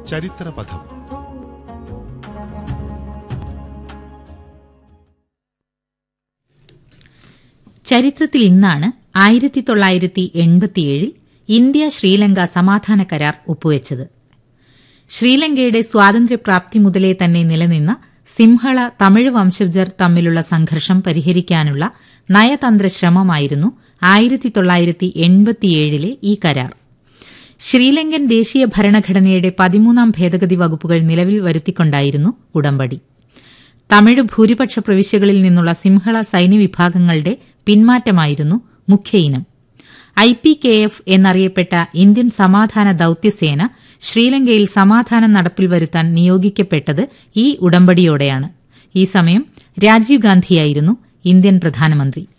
ചരിത്രപഥം ചരിത്രത്തിൽ ഇന്നാണ് ആയിരത്തി തൊള്ളായിരത്തി എൺപത്തിയേഴിൽ ഇന്ത്യ ശ്രീലങ്ക സമാധാന കരാർ ഒപ്പുവെച്ചത് ശ്രീലങ്കയുടെ സ്വാതന്ത്ര്യപ്രാപ്തി മുതലേ തന്നെ നിലനിന്ന സിംഹള തമിഴ് വംശജർ തമ്മിലുള്ള സംഘർഷം പരിഹരിക്കാനുള്ള നയതന്ത്ര ശ്രമമായിരുന്നു ആയിരത്തി തൊള്ളായിരത്തി എൺപത്തിയേഴിലെ ഈ കരാർ ശ്രീലങ്കൻ ദേശീയ ഭരണഘടനയുടെ പതിമൂന്നാം ഭേദഗതി വകുപ്പുകൾ നിലവിൽ വരുത്തിക്കൊണ്ടായിരുന്നു ഉടമ്പടി തമിഴ് ഭൂരിപക്ഷ പ്രവിശ്യകളിൽ നിന്നുള്ള സിംഹള സൈന്യവിഭാഗങ്ങളുടെ പിന്മാറ്റമായിരുന്നു മുഖ്യ ഇനം ഐ പി കെ എഫ് എന്നറിയപ്പെട്ട ഇന്ത്യൻ സമാധാന ദൌത്യസേന ശ്രീലങ്കയിൽ സമാധാനം നടപ്പിൽ വരുത്താൻ നിയോഗിക്കപ്പെട്ടത് ഈ ഉടമ്പടിയോടെയാണ് ഈ സമയം രാജീവ് ഗാന്ധിയായിരുന്നു ഇന്ത്യൻ പ്രധാനമന്ത്രി